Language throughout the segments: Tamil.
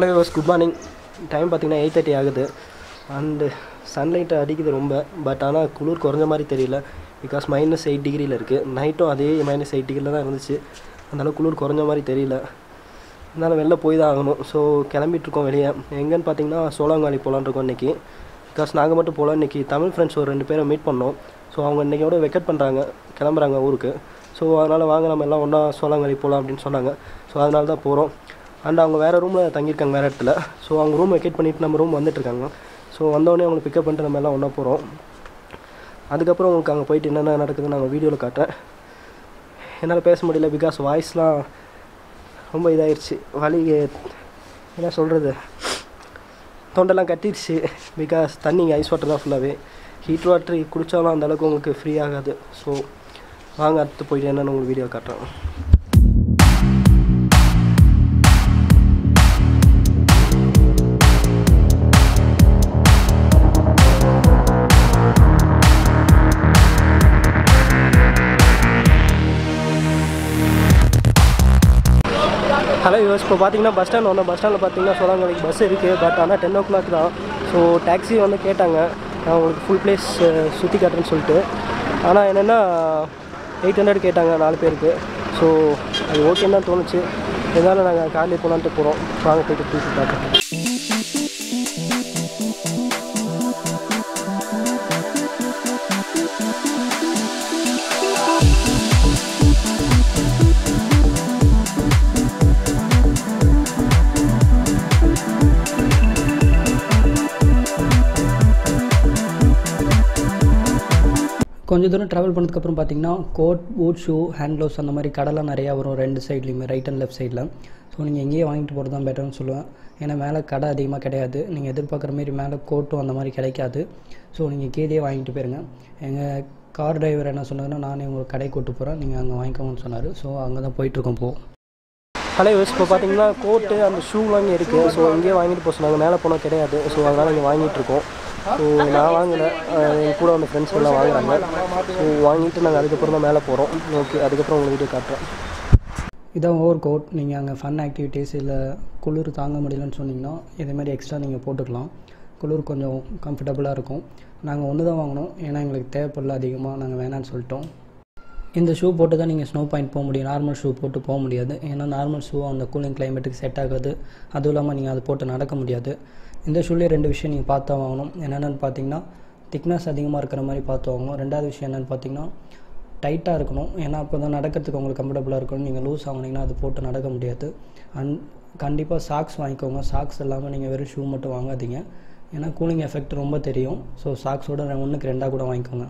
ஹலோ யோஸ் குட் மார்னிங் டைம் பார்த்தீங்கன்னா எயிட் தேர்ட்டி ஆகுது அண்டு சன்லைட் அடிக்குது ரொம்ப பட் ஆனால் குளிர் குறைஞ்ச மாதிரி தெரியல பிகாஸ் மைனஸ் எயிட் டிகிரியில் இருக்குது நைட்டும் அதே மைனஸ் எயிட் டிகிரியில் தான் இருந்துச்சு அதனால குளிர் குறைஞ்ச மாதிரி தெரியல இருந்தாலும் வெளில போய் தான் ஆகணும் ஸோ கிளம்பிட்டுருக்கோம் வெளியே எங்கேன்னு பார்த்தீங்கன்னா சோழாங்காலி போகலான்னு இருக்கோம் இன்றைக்கி பிகாஸ் நாங்கள் மட்டும் போகலாம் இன்றைக்கி தமிழ் ஃப்ரெண்ட்ஸ் ஒரு ரெண்டு பேரை மீட் பண்ணோம் ஸோ அவங்க இன்றைக்கோட வெக்கெட் பண்ணுறாங்க கிளம்புறாங்க ஊருக்கு ஸோ அதனால் வாங்க நம்ம எல்லாம் ஒன்றா சோழாங்காலி போகலாம் அப்படின்னு சொன்னாங்க ஸோ அதனால தான் போகிறோம் அண்ட் அவங்க வேறு ரூமில் தங்கியிருக்காங்க வேறு இடத்துல ஸோ அவங்க ரூம் வெக்கேட் பண்ணிவிட்டு நம்ம ரூம் வந்துட்டுருக்காங்க ஸோ வந்தோடனே அவங்களை பிக்கப் பண்ணிட்டு நம்ம எல்லாம் ஒன்றா போகிறோம் அதுக்கப்புறம் உங்களுக்கு அங்கே போயிட்டு என்னென்ன நடக்குதுன்னு நான் வீடியோவில் காட்டுறேன் என்னால் பேச முடியல பிகாஸ் வாய்ஸ்லாம் ரொம்ப இதாகிடுச்சு வலி என்ன சொல்கிறது தொண்டெல்லாம் கட்டிடுச்சு பிகாஸ் தண்ணி ஐஸ் வாட்டர் தான் ஃபுல்லாகவே ஹீட் வாட்டர் குடித்தாலும் அந்த அளவுக்கு உங்களுக்கு ஃப்ரீ ஆகாது ஸோ வாங்க அடுத்து போயிட்டு என்னென்னு உங்களுக்கு வீடியோ காட்டுறேன் ஹலோ யூஸ் இப்போ பார்த்தீங்கன்னா பஸ் ஸ்டாண்ட் வந்தோம் பஸ் ஸ்டாண்டில் பார்த்தீங்கன்னா சோழாங்கலைக்கு பஸ் இருக்குது பட் ஆனால் டென் ஓ கிளாக் தான் ஸோ டாக்ஸி வந்து கேட்டாங்க நான் உங்களுக்கு ஃபுல் பிளேஸ் சுற்றி காட்டுறேன்னு சொல்லிட்டு ஆனால் என்னென்னா எயிட் ஹண்ட்ரட் கேட்டாங்க நாலு பேருக்கு ஸோ அது ஓகேன்னு தான் தோணுச்சு இருந்தாலும் நாங்கள் காலையில் போகலான்ட்டு போகிறோம் வாங்க போயிட்டு பேசி பார்க்குறோம் கொஞ்ச தூரம் ட்ராவல் பண்ணதுக்கப்புறம் பார்த்தீங்கன்னா coat boot shoe hand gloves அந்த மாதிரி கடைலாம் நிறையா வரும் ரெண்டு சைட்லேயுமே ரைட் அண்ட் லெஃப்ட் சைடில் ஸோ நீங்கள் எங்கேயே வாங்கிட்டு போகிறது தான் பெட்டர்னு சொல்லுவேன் ஏன்னா மேலே கடை அதிகமாக கிடையாது நீங்கள் எதிர்பார்க்குற மாதிரி மேலே கோட்டும் அந்த மாதிரி கிடைக்காது ஸோ நீங்கள் கீழே வாங்கிட்டு போயிருங்க எங்கள் கார் டிரைவர் என்ன சொன்னார்னா நானே உங்களுக்கு கடை கூட்டு போகிறேன் நீங்கள் அங்கே வாங்கிக்கோங்கன்னு சொன்னார் ஸோ அங்கே தான் போயிட்டுருக்கோம் போ ஹலோ யூஸ் இப்போ பார்த்தீங்கன்னா கோட்டு அந்த ஷூலாம் இங்கே இருக்குது ஸோ இங்கேயே வாங்கிட்டு போக சொன்னாங்க மேலே போனால் கிடையாது ஸோ அதனால் இங்கே வாங்கிட்டு இருக்கோம் ஸோ நான் வாங்கலை என் கூட வந்து ஃப்ரெண்ட்ஸ் எல்லாம் வாங்குறாங்க ஸோ வாங்கிட்டு நாங்கள் அதுக்கப்புறம் தான் மேலே போகிறோம் ஓகே அதுக்கப்புறம் உங்களுக்கு வீடியோ காட்டுறேன் இதான் ஓவர் கோட் நீங்கள் அங்கே ஃபன் ஆக்டிவிட்டீஸ் இல்லை குளிர் தாங்க முடியலன்னு சொன்னீங்கன்னா இதே மாதிரி எக்ஸ்ட்ரா நீங்கள் போட்டுக்கலாம் குளிர் கொஞ்சம் கம்ஃபர்டபுளாக இருக்கும் நாங்கள் ஒன்று தான் வாங்கினோம் ஏன்னா எங்களுக்கு தேவைப்படல அதிகமாக நாங்கள் வேணான்னு சொல்லிட்டோம் இந்த ஷூ போட்டு தான் நீங்கள் ஸ்னோ பாயிண்ட் போக முடியும் நார்மல் ஷூ போட்டு போக முடியாது ஏன்னா நார்மல் ஷூ அந்த கூலிங் கிளைமேட்டுக்கு செட் ஆகாது அதுவும் இல்லாமல் நீங்கள் அதை போட்டு நடக்க முடியாது இந்த ஷூலேயே ரெண்டு விஷயம் நீங்கள் பார்த்தா வாங்கணும் என்னென்னு பார்த்தீங்கன்னா திக்னஸ் அதிகமாக இருக்கிற மாதிரி பார்த்து வாங்கணும் ரெண்டாவது விஷயம் என்னென்னு பார்த்தீங்கன்னா டைட்டாக இருக்கணும் ஏன்னா அப்போ தான் நடக்கிறதுக்கு உங்களுக்கு கம்ஃபர்டபுளாக இருக்கணும் நீங்கள் லூஸ் வாங்கினீங்கன்னா அது போட்டு நடக்க முடியாது அண்ட் கண்டிப்பாக சாக்ஸ் வாங்கிக்கோங்க சாக்ஸ் இல்லாமல் நீங்கள் வெறும் ஷூ மட்டும் வாங்காதீங்க ஏன்னா கூலிங் எஃபெக்ட் ரொம்ப தெரியும் ஸோ சாக்ஸோட ஒன்றுக்கு ரெண்டாக கூட வாங்கிக்கோங்க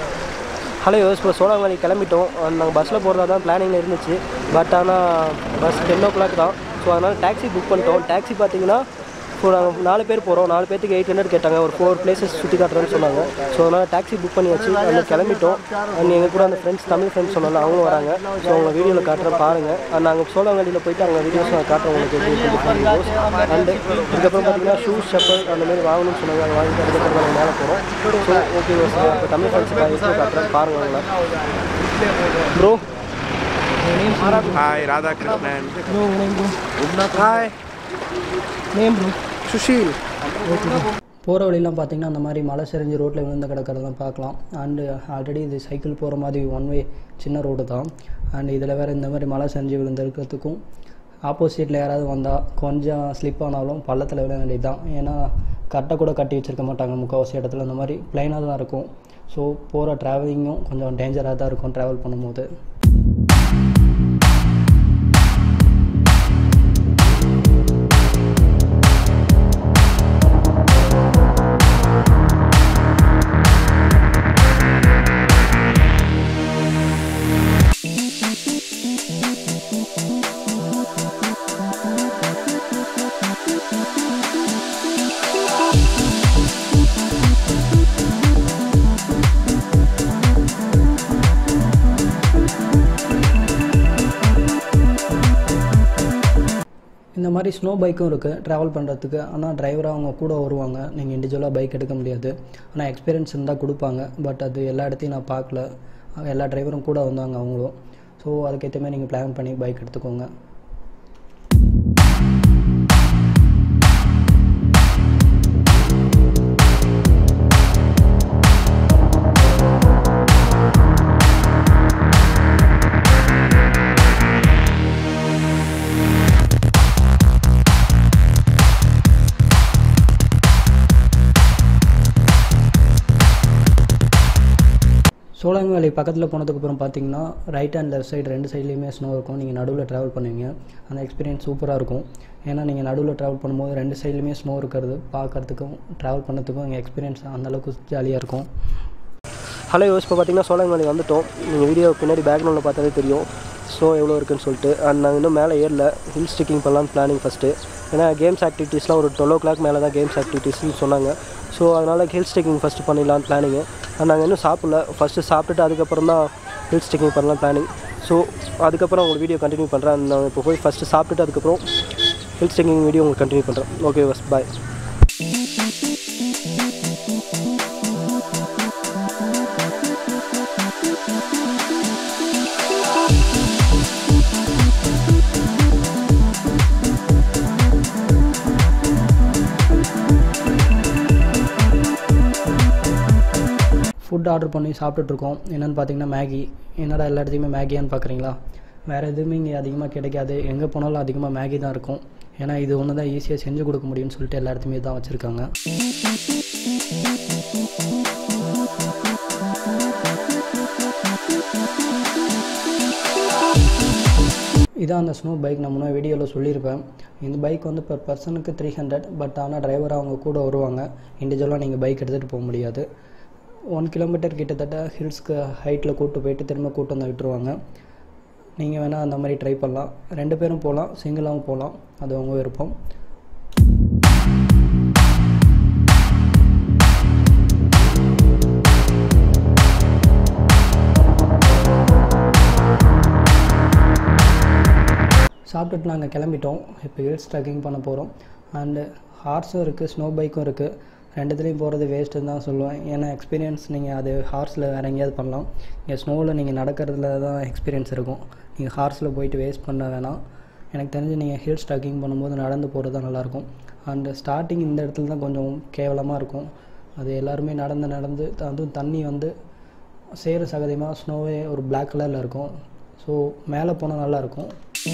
ஹலோ யோஸ் இப்போ சோழாங்கலி கிளம்பிட்டோம் நாங்கள் பஸ்ஸில் போகிறதா தான் பிளானிங்கில் இருந்துச்சு பட் ஆனால் பஸ் டென் ஓ கிளாக் தான் ஸோ அதனால் டாக்ஸி புக் பண்ணிட்டோம் டாக்ஸி பார்த்தீங்கன்னா இப்போ நாங்கள் நாலு பேர் போகிறோம் நாலு பேருக்கு எயிட் ஹண்ட்ரட் கேட்டாங்க ஒரு ஃபோர் பிளேசஸ் சுற்றி காட்டுறேன்னு சொன்னாங்க ஸோ அதனால் டாக்ஸி புக் பண்ணியாச்சு அங்கே கிளம்பிட்டோம் அண்ட் எங்கள் கூட அந்த ஃப்ரெண்ட்ஸ் தமிழ் ஃப்ரெண்ட்ஸ் சொன்னால அவங்களும் வராங்க ஸோ அவங்க வீடியோவில் காட்டுறேன் பாருங்கள் அண்ட் நாங்கள் சோழாங்கலியில் போயிட்டு அங்கே வீடியோஸ் நான் காட்டுறோம் உங்களுக்கு வீடியோஸ் அண்டு இதுக்கப்புறம் பார்த்தீங்கன்னா ஷூஸ் செப்பல் அந்த மாதிரி வாங்கணும்னு சொன்னாங்க அதை வாங்கிட்டு அதுக்கப்புறம் நாங்கள் மேலே போகிறோம் ஸோ ஓகே இப்போ தமிழ் ஃப்ரெண்ட்ஸ் எப்படி காட்டுறேன் பாருங்கள் அவங்கள bro Hi, Radhakrishnan. Bro name bro Hi. Name bro Sushil. போகிற வழிலாம் பார்த்தீங்கன்னா அந்த மாதிரி மலை சரிஞ்சு ரோட்டில் விழுந்து கிடக்கிறதெல்லாம் பார்க்கலாம் அண்டு ஆல்ரெடி இது சைக்கிள் போகிற மாதிரி ஒன் வே சின்ன ரோடு தான் அண்ட் இதில் வேறு இந்த மாதிரி மலை சரிஞ்சு விழுந்திருக்கிறதுக்கும் ஆப்போசிட்டில் யாராவது வந்தால் கொஞ்சம் ஸ்லிப் ஆனாலும் பள்ளத்தில் விழ வேண்டியது தான் ஏன்னா கட்டை கூட கட்டி வச்சுருக்க மாட்டாங்க முக்கால்வாசி இடத்துல இந்த மாதிரி ப்ளைனாக தான் இருக்கும் ஸோ போகிற ட்ராவலிங்கும் கொஞ்சம் டேஞ்சராக தான் இருக்கும் ட்ராவல் பண்ணும்போது இந்த மாதிரி ஸ்னோ பைக்கும் இருக்குது ட்ராவல் பண்ணுறதுக்கு ஆனால் டிரைவராக அவங்க கூட வருவாங்க நீங்கள் இண்டிவிஜுவலாக பைக் எடுக்க முடியாது ஆனால் எக்ஸ்பீரியன்ஸ் இருந்தால் கொடுப்பாங்க பட் அது எல்லா இடத்தையும் நான் பார்க்கல எல்லா டிரைவரும் கூட வந்தாங்க அவங்களும் ஸோ அதுக்கேற்ற மாதிரி நீங்கள் பிளான் பண்ணி பைக் எடுத்துக்கோங்க சோலாங் வேலி பக்கத்தில் போனதுக்கப்புறம் பார்த்தீங்கன்னா ரைட் அண்ட் லெஃப்ட் சைடு ரெண்டு சைட்லேயுமே ஸ்னோ இருக்கும் நீங்கள் நடுவில் ட்ராவல் பண்ணுவீங்க அந்த எக்ஸ்பீரியன்ஸ் சூப்பராக இருக்கும் ஏன்னா நீங்கள் நடுவில் ட்ராவல் பண்ணும்போது ரெண்டு சைட்லேயுமே ஸ்னோ இருக்கிறது பார்க்கறதுக்கும் ட்ராவல் பண்ணதுக்கும் எங்கள் எக்ஸ்பீரியன்ஸ் அந்தளவுக்கு ஜாலியாக இருக்கும் ஹலோ யோஸ் இப்போ பார்த்தீங்கன்னா சோழங்கமலை வந்துட்டோம் நீங்கள் வீடியோ பின்னாடி பேக்ரவுண்டில் பார்த்தாலே தெரியும் ஸ்னோ எவ்வளோ இருக்குன்னு சொல்லிட்டு அண்ட் நாங்கள் இன்னும் மேலே ஏறல ஹில் ஸ்டிக்கிங் பண்ணலாம்னு பிளானிங் ஃபஸ்ட்டு ஏன்னா கேம்ஸ் ஆக்டிவிட்டீஸ்லாம் ஒரு டுவெல் ஓ கிளாக் மேலே தான் கேம்ஸ் ஆக்டிவிட்டீஸ்னு சொன்னாங்க ஸோ அதனால் ஹில் ஸ்டிக்கிங் ஃபஸ்ட்டு பண்ணிடலான்னு பிளானிங்கு அண்ட் நாங்கள் இன்னும் சாப்பிடல ஃபஸ்ட்டு சாப்பிட்டுட்டு அதுக்கப்புறம் தான் ஹில் ஸ்டிக்கிங் பண்ணலாம் பிளானிங் ஸோ அதுக்கப்புறம் உங்களுக்கு வீடியோ கண்டினியூ பண்ணுறேன் நான் இப்போ போய் ஃபஸ்ட்டு சாப்பிட்டுட்டு அதுக்கப்புறம் ஹில் ஸ்டிக்கிங் வீடியோ உங்களுக்கு கண்டினியூ பண்ணுறேன் okay bus bye food order பண்ணி சாப்பிட்டுட்ருக்கோம் என்னென்னு பார்த்தீங்கன்னா மேகி என்னடா எல்லா இடத்துலையுமே மேகியான்னு பார்க்குறீங்களா வேறு எதுவுமே இங்கே அதிகமாக கிடைக்காது எங்கே போனாலும் அதிகமாக மேகி தான் இருக்கும் ஏன்னா இது ஒன்று தான் ஈஸியாக செஞ்சு கொடுக்க முடியும்னு சொல்லிட்டு எல்லா இடத்துலையுமே தான் வச்சுருக்காங்க இதான் அந்த ஸ்னோ பைக் நான் முன்னாடி வீடியோவில் சொல்லியிருப்பேன் இந்த பைக் வந்து per பர்சனுக்கு த்ரீ ஹண்ட்ரட் பட் ஆனால் டிரைவர் அவங்க கூட வருவாங்க இண்டிவிஜுவலாக நீங்கள் பைக் எடுத்துகிட்டு போக முடியாது ஒன் கிலோமீட்டர் கிட்டத்தட்ட ஹில்ஸ்க்கு ஹைட்டில் கூட்டு போயிட்டு திரும்ப கூட்டு வந்து விட்டுருவாங்க நீங்கள் வேணால் அந்த மாதிரி ட்ரை பண்ணலாம் ரெண்டு பேரும் போகலாம் சிங்கிளாகவும் போகலாம் அது உங்கள் விருப்பம் சாப்பிட்டுட்டு நாங்கள் கிளம்பிட்டோம் இப்போ ஹில்ஸ் ட்ரெக்கிங் பண்ண போகிறோம் அண்டு ஹார்ஸும் இருக்குது ஸ்னோ பைக்கும் இருக்குது ரெண்டுத்துலேயும் போகிறது வேஸ்ட்டுன்னு தான் சொல்லுவேன் ஏன்னா எக்ஸ்பீரியன்ஸ் நீங்கள் அது ஹார்ஸில் வேறு எங்கேயாவது பண்ணலாம் இங்கே ஸ்னோவில் நீங்கள் நடக்கிறதுல தான் எக்ஸ்பீரியன்ஸ் இருக்கும் நீங்கள் ஹார்ஸில் போயிட்டு வேஸ்ட் பண்ண வேணாம் எனக்கு தெரிஞ்சு நீங்கள் ஹில்ஸ் ட்ரெக்கிங் பண்ணும்போது நடந்து போகிறது தான் நல்லாயிருக்கும் அண்டு ஸ்டார்டிங் இந்த இடத்துல தான் கொஞ்சம் கேவலமாக இருக்கும் அது எல்லாருமே நடந்து நடந்து அதுவும் தண்ணி வந்து சேறு சகதியமாக ஸ்னோவே ஒரு பிளாக் கலரில் இருக்கும் ஸோ மேலே போனால் நல்லாயிருக்கும்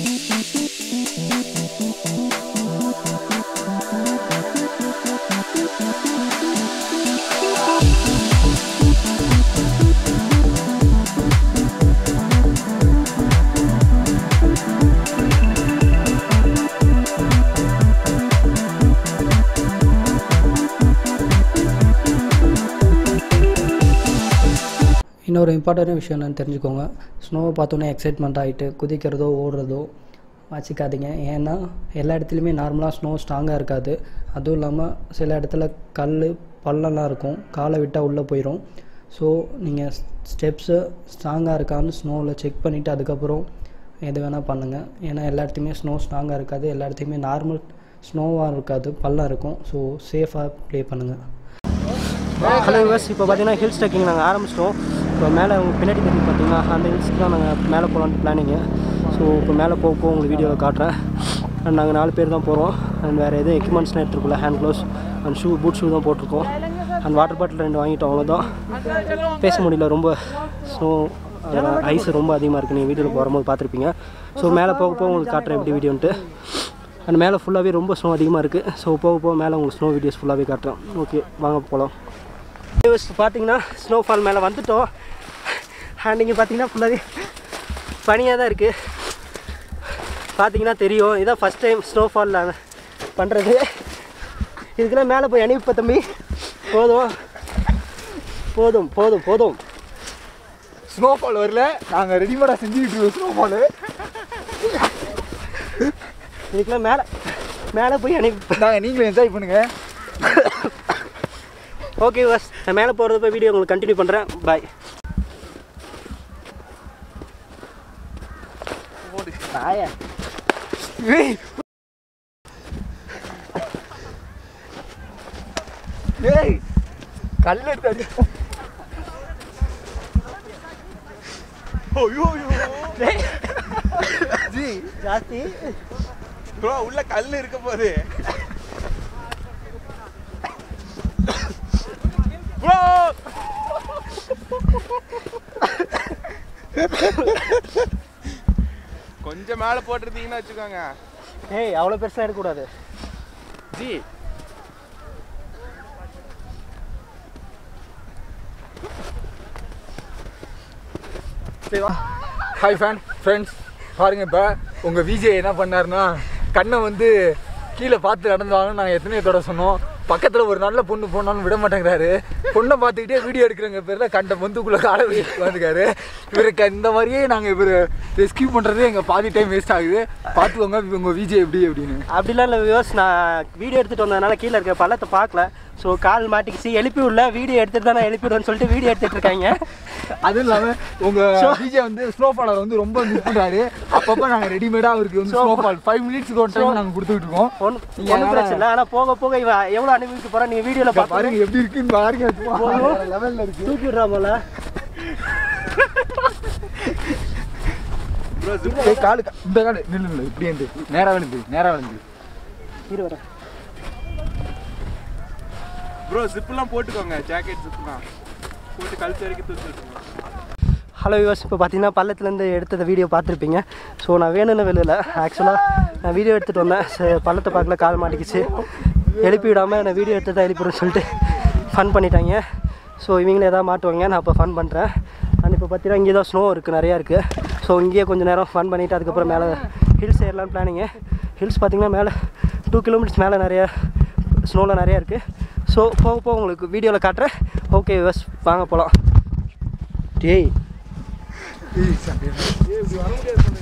இன்னொரு இம்பார்ட்டன்ட் விஷயம் என்னன்னு தெரிஞ்சுக்கோங்க ஸ்னோவை பார்த்தோன்னே எக்ஸைட்மெண்ட் ஆகிட்டு குதிக்கிறதோ ஓடுறதோ வச்சுக்காதீங்க ஏன்னா எல்லா இடத்துலையுமே நார்மலாக ஸ்னோ ஸ்ட்ராங்காக இருக்காது அதுவும் இல்லாமல் சில இடத்துல கல் பள்ளம்லாம் இருக்கும் காலை விட்டால் உள்ளே போயிடும் ஸோ நீங்கள் ஸ்டெப்ஸு ஸ்ட்ராங்காக இருக்கான்னு ஸ்னோவில் செக் பண்ணிவிட்டு அதுக்கப்புறம் எது வேணால் பண்ணுங்கள் ஏன்னா எல்லா இடத்துலையுமே ஸ்னோ ஸ்ட்ராங்காக இருக்காது எல்லா இடத்துலையுமே நார்மல் ஸ்னோவாக இருக்காது பள்ளம் இருக்கும் ஸோ சேஃபாக ப்ளே பண்ணுங்கள் ஹலோ யூஸ் இப்போ பார்த்தீங்கன்னா ஹில்ஸ் ட்ரெக்கிங் நாங்கள் ஆரம்பிச்சிட்டோம் இப்போ மேலே உங்கள் பின்னாடி தெரியும் பார்த்தீங்கன்னா அந்த ஹில்ஸ்க்கு தான் நாங்கள் மேலே போகலான்னு பிளானிங்கு ஸோ இப்போ மேலே போக போக உங்களுக்கு வீடியோவில் காட்டுறேன் அண்ட் நாங்கள் நாலு பேர் தான் போகிறோம் அண்ட் வேறு எதுவும் எக்யூப்மெண்ட்ஸ்லாம் எடுத்துருக்கோம்ல hand gloves and shoe boot shoe தான் போட்டிருக்கோம் அண்ட் வாட்டர் பாட்டில் ரெண்டு வாங்கிட்டோம் அவ்வளோதான் பேச முடியல ரொம்ப ஸோ ஐஸ் ரொம்ப அதிகமாக இருக்குது நீங்கள் வீடியோவில் போகும்போது பார்த்துருப்பீங்க ஸோ மேலே போக போக உங்களுக்கு காட்டுறேன் எப்படி வீடியோன்ட்டு அண்ட் மேலே ஃபுல்லாகவே ரொம்ப ஸ்னோ அதிகமாக இருக்குது ஸோ போக போக மேலே உங்களுக்கு ஸ்னோ வீடியோஸ் ஃபுல்லாகவே காட்டுறேன் ஓகே வாங்க போகலாம் பார்த்தீங்கன்னா ஸ்னோஃபால் மேலே வந்துட்டோம் அண்ட் இங்கே பார்த்தீங்கன்னா ஃபுல்லாகவே பனியாக தான் இருக்குது பார்த்தீங்கன்னா தெரியும் இதான் ஃபஸ்ட் டைம் ஸ்னோஃபால் நாங்கள் பண்ணுறது இதுக்கெல்லாம் மேலே போய் அனுப்பிப்ப தம்பி போதும் போதும் போதும் போதும் ஸ்னோஃபால் வரல நாங்கள் ரெடிமேடாக செஞ்சுக்கிட்டு இருக்கோம் ஸ்னோஃபாலு இதுக்கெல்லாம் மேலே மேலே போய் அனுப்பி நாங்கள் நீங்களும் என்ஜாய் பண்ணுங்க ஓகே பஸ் நான் மேலே போகிறத போய் வீடியோ உங்களுக்கு கண்டினியூ பண்ணுறேன் பாய் ஆயா ஏய் ஏய் கல் எடுத்து அடி ஐயோ ஐயோ ஜி ஜாஸ்தி ப்ரோ உள்ள கல் இருக்க போகுது ப்ரோ கொஞ்சம் மேலே போட்டிருந்தீங்கன்னா வச்சுக்கோங்க ஏய் அவ்வளோ பெருசாக எடுக்கக்கூடாது ஜி ஹாய் ஃபேன் ஃப்ரெண்ட்ஸ் பாருங்க இப்போ உங்கள் விஜய் என்ன பண்ணாருன்னா கண்ணை வந்து கீழே பார்த்து நடந்தாலும் நாங்கள் எத்தனையோ தடவை சொன்னோம் பக்கத்தில் ஒரு நல்ல பொண்ணு போனாலும் விட மாட்டேங்கிறாரு பொண்ணை பார்த்துக்கிட்டே வீடியோ எடுக்கிறவங்க பேரில் கண்ட பொந்துக்குள்ளே காலை வந்துக்காரு இவருக்கு இந்த மாதிரியே நாங்கள் இவர் ரெஸ்கியூ பண்ணுறதே எங்கள் பாதி டைம் வேஸ்ட் ஆகுது பார்த்துக்கோங்க உங்கள் விஜய் எப்படி அப்படின்னு அப்படிலாம் இல்லை வியூஸ் நான் வீடியோ எடுத்துகிட்டு வந்ததுனால கீழே இருக்க பள்ளத்தை பார்க்கல ஸோ கால் மாட்டிக்கிச்சு எழுப்பி விடல வீடியோ எடுத்துட்டு தான் நான் எழுப்பி விடுவேன்னு சொல்லிட்டு வீடியோ எடுத்துட்டு இருக்காங்க அதுவும் இல்லாமல் உங்கள் விஜய் வந்து ஸ்னோஃபாலர் வந்து ரொம்ப மிஸ் பண்ணுறாரு அப்பப்போ நாங்கள் ரெடிமேடாக அவருக்கு வந்து ஸ்னோஃபால் ஃபைவ் மினிட்ஸ்க்கு ஒரு டைம் நாங்கள் கொடுத்துக்கிட்டு இருக்கோம் ஒன்றும் ஒன்றும் பிரச்சனை இல்லை ஆனால் போக போக இவன் எவ்வளோ அனுபவிக்க போகிறான் நீங்கள் வீடியோவில் இப்ப பார்த்து பாருங்க எப்படி இருக்குன்னு பாருங்க லெவலில் இருக்கு தூக்கி விட்றா போல ஏய், காலு கா- இந்த காலு நில்லு நில்லு இப்படி இருந்து நேரா விழுந்து நேரா விழுந்து இரு வரேன் ப்ரோ ஜிப்லாம் போட்டுக்கோங்க ஜாக்கெட் ஜிப்லாம் போட்டு கழுத்து வரைக்கும் தூக்கி விட்டுருங்க ஹலோ வியூவர்ஸ் இப்போ பார்த்தீங்கன்னா பள்ளத்துலேருந்து எடுத்த வீடியோ பார்த்துருப்பீங்க ஸோ நான் வேணும்னு வெளியில் ஆக்சுவலாக நான் வீடியோ எடுத்துகிட்டு வந்தேன் சரி, பள்ளத்தை பார்க்கல கால் மாட்டிக்கிச்சு எழுப்பி விடாமல் நான் வீடியோ எடுத்து தான் எழுப்பிடுன்னு சொல்லிட்டு ஃபன் பண்ணிட்டாங்க ஸோ இவங்களே ஏதாவது மாட்டுவாங்க நான் இப்போ ஃபன் பண்ணுறேன் அண்ட் இப்போ பார்த்தீங்கன்னா இங்கே தான் ஸ்னோ இருக்குது நிறையா இருக்குது ஸோ இங்கேயே கொஞ்சம் நேரம் ஃபன் பண்ணிவிட்டு அதுக்கப்புறம் மேலே ஹில்ஸ் ஏறலான்னு பிளானிங்கு ஹில்ஸ் பார்த்தீங்கன்னா மேலே டூ கிலோமீட்டர்ஸ் மேலே நிறைய ஸ்னோவில் நிறையா இருக்குது ஸோ போக போக உங்களுக்கு வீடியோவில் காட்டுறேன் ஓகே வியூவர்ஸ் வாங்க போகலாம் டேய் ஏய், சண்டை. ஏய், இப்படி வர முடியாது